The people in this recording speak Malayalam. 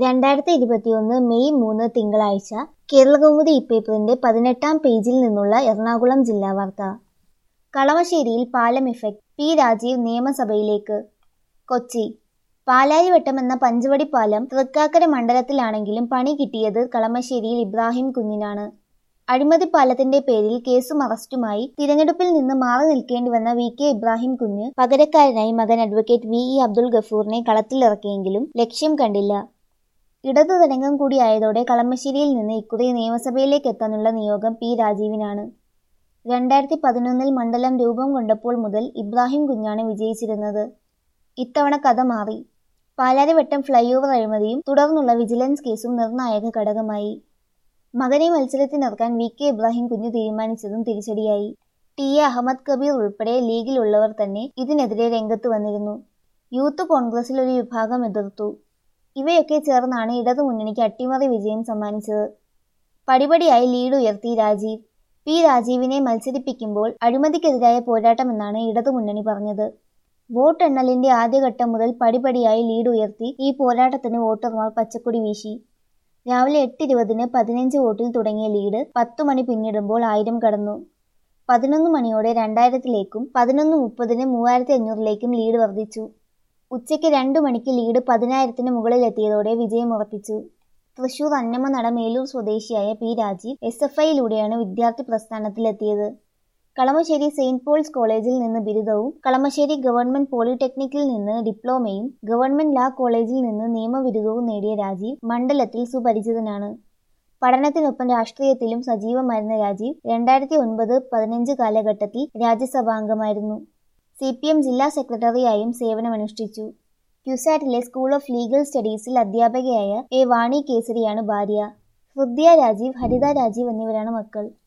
രണ്ടായിരത്തി ഇരുപത്തിയൊന്ന് മെയ് മൂന്ന് തിങ്കളാഴ്ച കേരളകൗമുദി ഇപ്പേപ്പറിന്റെ പതിനെട്ടാം പേജിൽ നിന്നുള്ള എറണാകുളം ജില്ലാ വാർത്ത കളമശ്ശേരിയിൽ പാലം ഇഫക്ട് പി രാജീവ് നിയമസഭയിലേക്ക് കൊച്ചി പാലാരിവട്ടം എന്ന പഞ്ചവടി പാലം തൃക്കാക്കര മണ്ഡലത്തിലാണെങ്കിലും പണി കിട്ടിയത് കളമശ്ശേരിയിൽ ഇബ്രാഹിം കുഞ്ഞിനാണ് അഴിമതി പാലത്തിന്റെ പേരിൽ കേസും അറസ്റ്റുമായി തിരഞ്ഞെടുപ്പിൽ നിന്ന് മാറി നിൽക്കേണ്ടി വന്ന വി കെ ഇബ്രാഹിം കുഞ്ഞ് പകരക്കാരനായി മകൻ അഡ്വക്കേറ്റ് വി ഇ അബ്ദുൾ ഗഫൂറിനെ കളത്തിലിറക്കിയെങ്കിലും ലക്ഷ്യം കണ്ടില്ല ഇടതു തരംഗം കൂടിയായതോടെ കളമശ്ശേരിയിൽ നിന്ന് ഇക്കുറി നിയമസഭയിലേക്ക് എത്താനുള്ള നിയോഗം പി രാജീവിനാണ് രണ്ടായിരത്തി പതിനൊന്നിൽ മണ്ഡലം രൂപം കൊണ്ടപ്പോൾ മുതൽ ഇബ്രാഹിം കുഞ്ഞാണ് വിജയിച്ചിരുന്നത് ഇത്തവണ കഥ മാറി പാലാരിവട്ടം ഫ്ലൈ ഓവർ അഴിമതിയും തുടർന്നുള്ള വിജിലൻസ് കേസും നിർണായക ഘടകമായി മകനെ മത്സരത്തിനിറക്കാൻ വി കെ ഇബ്രാഹിം കുഞ്ഞ് തീരുമാനിച്ചതും തിരിച്ചടിയായി ടി എ അഹമ്മദ് കബീർ ഉൾപ്പെടെ ലീഗിലുള്ളവർ തന്നെ ഇതിനെതിരെ രംഗത്ത് വന്നിരുന്നു യൂത്ത് കോൺഗ്രസിൽ ഒരു വിഭാഗം എതിർത്തു ഇവയൊക്കെ ചേർന്നാണ് ഇടതുമുന്നണിക്ക് അട്ടിമറി വിജയം സമ്മാനിച്ചത് പടിപടിയായി ലീഡ് ഉയർത്തി രാജീവ് പി രാജീവിനെ മത്സരിപ്പിക്കുമ്പോൾ അഴിമതിക്കെതിരായ പോരാട്ടമെന്നാണ് ഇടതുമുന്നണി പറഞ്ഞത് വോട്ടെണ്ണലിന്റെ ആദ്യഘട്ടം മുതൽ പടിപടിയായി ലീഡ് ഉയർത്തി ഈ പോരാട്ടത്തിന് വോട്ടർമാർ പച്ചക്കൊടി വീശി രാവിലെ എട്ട് ഇരുപതിന് പതിനഞ്ച് വോട്ടിൽ തുടങ്ങിയ ലീഡ് പത്തു മണി പിന്നിടുമ്പോൾ ആയിരം കടന്നു പതിനൊന്ന് മണിയോടെ രണ്ടായിരത്തിലേക്കും പതിനൊന്ന് മുപ്പതിന് മൂവായിരത്തി അഞ്ഞൂറിലേക്കും ലീഡ് വർദ്ധിച്ചു ഉച്ചയ്ക്ക് രണ്ടു മണിക്ക് ലീഡ് പതിനായിരത്തിന് മുകളിലെത്തിയതോടെ വിജയം ഉറപ്പിച്ചു തൃശൂർ അന്നമ നട മേലൂർ സ്വദേശിയായ പി രാജീവ് എസ് എഫ് ഐയിലൂടെയാണ് വിദ്യാർത്ഥി പ്രസ്ഥാനത്തിലെത്തിയത് കളമശ്ശേരി സെയിന്റ് പോൾസ് കോളേജിൽ നിന്ന് ബിരുദവും കളമശ്ശേരി ഗവൺമെന്റ് പോളിടെക്നിക്കിൽ നിന്ന് ഡിപ്ലോമയും ഗവൺമെന്റ് ലാ കോളേജിൽ നിന്ന് നിയമബിരുദവും നേടിയ രാജീവ് മണ്ഡലത്തിൽ സുപരിചിതനാണ് പഠനത്തിനൊപ്പം രാഷ്ട്രീയത്തിലും സജീവമായിരുന്ന രാജീവ് രണ്ടായിരത്തി ഒൻപത് പതിനഞ്ച് കാലഘട്ടത്തിൽ രാജ്യസഭാംഗമായിരുന്നു സി പി എം ജില്ലാ സെക്രട്ടറിയായും സേവനമനുഷ്ഠിച്ചു ക്യുസാറ്റിലെ സ്കൂൾ ഓഫ് ലീഗൽ സ്റ്റഡീസിൽ അധ്യാപകയായ എ വാണി കേസരിയാണ് ഭാര്യ ഹൃദ്യ രാജീവ് ഹരിത രാജീവ് എന്നിവരാണ് മക്കൾ